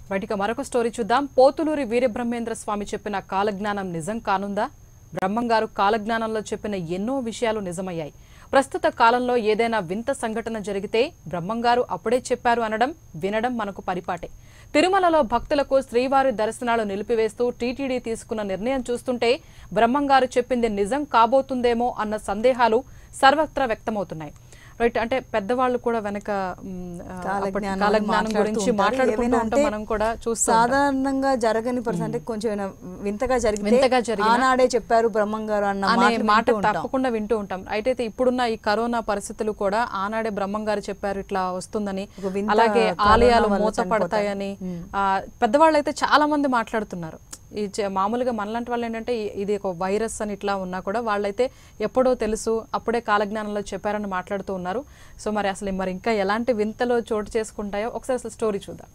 బయటిక మరొక స్టోరీ చూద్దాం పోతులూరి వీరబ్రహ్మేంద్ర స్వామి చెప్పిన కాలజ్ఞానం నిజం కానుందా బ్రహ్మంగారు కాలజ్ఞానంలో చెప్పిన ఎన్నో విషయాలు నిజమయ్యాయి ప్రస్తుత కాలంలో ఏదైనా వింత సంఘటన జరిగితే బ్రహ్మంగారు అప్పుడే చెప్పారు అనడం వినడం మనకు పరిపాటే తిరుమలలో భక్తులకు శ్రీవారి దర్శనాలు నిలిపివేస్తూ టీటీడీ తీసుకున్న నిర్ణయం చూస్తుంటే బ్రహ్మంగారు చెప్పింది నిజం కాబోతుందేమో అన్న సందేహాలు సర్వత్రా వ్యక్తమవుతున్నాయి రైట్ అంటే పెద్దవాళ్ళు కూడా వెనక మ్, ఆ, అప్పటి కాలజ్ఞానం కాలజ్ఞానం మాట్లాడుతూ గురించి ఉంటారు. మాట్లాడుకుంటూ ఏమైనా ఉంటాం అంటే మనం కూడా చూస్తూ ఉంటాం. సాధారణంగా జరగని పరిస్థితి అంటే కొంచెం ఏమైనా వింతగా జరిగితే వింతగా జరిగినా- ఆనాడే చెప్పారు బ్రహ్మం గారు అన్న అనే మాటలు మాట వింటూ ఉంటాం. తప్పకుండా వింటూ ఉంటాం అయితే ఇప్పుడున్న ఈ కరోనా పరిస్థితులు కూడా ఆనాడే బ్రహ్మం గారు చెప్పారు ఇట్లా వస్తుందని ఒక వింత అలాగే కరోనా ఆలయాలు వల్ల మూత పడతాయని ఆ, పెద్దవాళ్ళు అయితే చాలా మంది మాట్లాడుతున్నారు ఈ చ- మామూలుగా మనలాంటి వాళ్ళు ఏంటంటే ఈ- ఇది ఒక వైరస్ అని ఇట్లా ఉన్నా కూడా వాళ్ళైతే ఎప్పుడో తెలుసు అప్పుడే కాలజ్ఞానంలో చెప్పారని మాట్లాడుతూ ఉన్నారు సో మరి అసలు మరి ఇంకా ఎలాంటి వింతలో చోటు చేసుకుంటాయో ఒకసారి అసలు స్టోరీ చూద్దాం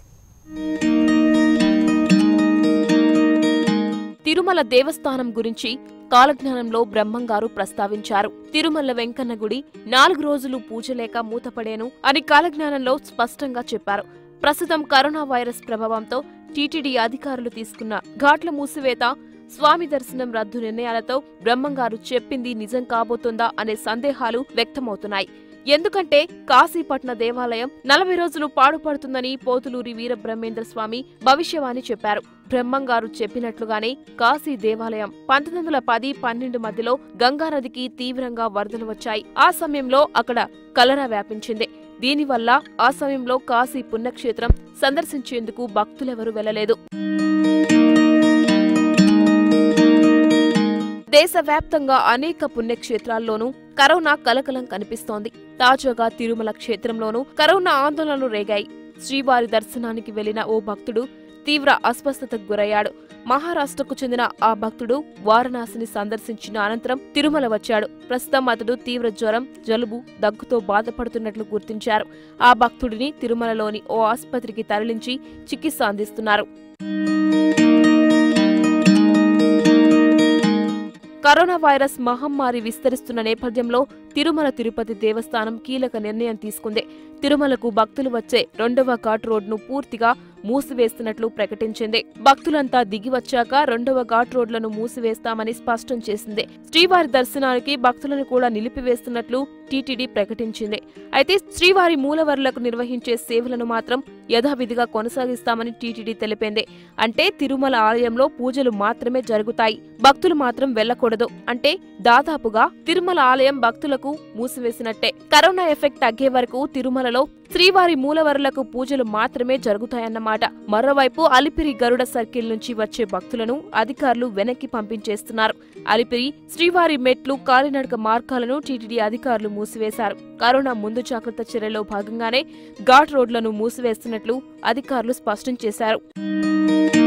తిరుమల దేవస్థానం గురించి కాలజ్ఞానంలో బ్రహ్మంగారు ప్రస్తావించారు తిరుమల వెంకన్న గుడి నాలుగు రోజులు పూజలేక మూతపడేను అని కాలజ్ఞానంలో స్పష్టంగా చెప్పారు ప్రస్తుతం కరోనా వైరస్ ప్రభావంతో టీటీడీ అధికారులు తీసుకున్న ఘాట్ల మూసివేత స్వామి దర్శనం రద్దు నిర్ణయాలతో బ్రహ్మంగారు చెప్పింది నిజం కాబోతుందా అనే సందేహాలు వ్యక్తమవుతున్నాయి ఎందుకంటే కాశీపట్న దేవాలయం నలభై రోజులు పాడుపడుతుందని పోతులూరి వీరబ్రహ్మేంద్ర స్వామి భవిష్యవాణి చెప్పారు బ్రహ్మంగారు చెప్పినట్లుగానే కాశీ దేవాలయం పంతొమ్మిది వందల పది పన్నెండు మధ్యలో గంగానదికి తీవ్రంగా వరదలు వచ్చాయి ఆ సమయంలో అక్కడ కలరా వ్యాపించింది దీనివల్ల ఆ సమయంలో కాశీ పుణ్యక్షేత్రం సందర్శించేందుకు భక్తులెవరూ వెళ్లలేదు దేశవ్యాప్తంగా అనేక పుణ్యక్షేత్రాల్లోనూ కరోనా కలకలం కనిపిస్తోంది తాజాగా తిరుమల క్షేత్రంలోనూ కరోనా ఆందోళనలు రేగాయి శ్రీవారి దర్శనానికి వెళ్లిన ఓ భక్తుడు తీవ్ర అస్వస్థతకు గురయ్యాడు మహారాష్ట్రకు చెందిన ఆ భక్తుడు వారణాసిని సందర్శించిన అనంతరం తిరుమల వచ్చాడు ప్రస్తుతం అతడు తీవ్ర జ్వరం జలుబు దగ్గుతో బాధపడుతున్నట్లు గుర్తించారు ఆ భక్తుడిని తిరుమలలోని ఓ ఆసుపత్రికి తరలించి చికిత్స అందిస్తున్నారు కరోనా వైరస్ మహమ్మారి విస్తరిస్తున్న నేపథ్యంలో తిరుమల తిరుపతి దేవస్థానం కీలక నిర్ణయం తీసుకుంది తిరుమలకు భక్తులు వచ్చే రెండవ ఘాట్ రోడ్ను పూర్తిగా మూసివేస్తున్నట్లు ప్రకటించింది భక్తులంతా దిగి వచ్చాక రెండవ ఘాట్ రోడ్లను మూసివేస్తామని స్పష్టం చేసింది శ్రీవారి దర్శనానికి భక్తులను కూడా నిలిపివేస్తున్నట్లు టీటీడీ ప్రకటించింది అయితే శ్రీవారి మూలవర్లకు నిర్వహించే సేవలను మాత్రం యథావిధిగా కొనసాగిస్తామని టీటీడీ తెలిపింది అంటే తిరుమల ఆలయంలో పూజలు మాత్రమే జరుగుతాయి భక్తులు మాత్రం వెళ్లకూడదు అంటే దాదాపుగా తిరుమల ఆలయం భక్తులకు మూసివేసినట్టే కరోనా ఎఫెక్ట్ తగ్గే వరకు తిరుమలలో శ్రీవారి మూలవరులకు పూజలు మాత్రమే జరుగుతాయన్నమాట మరోవైపు అలిపిరి గరుడ సర్కిల్ నుంచి వచ్చే భక్తులను అధికారులు వెనక్కి పంపించేస్తున్నారు అలిపిరి శ్రీవారి మెట్లు కాలినడక మార్గాలను టీటీడీ అధికారులు మూసివేశారు కరోనా ముందు జాగ్రత్త చర్యలో భాగంగానే ఘాట్ రోడ్లను మూసివేస్తున్నట్లు అధికారులు స్పష్టం చేశారు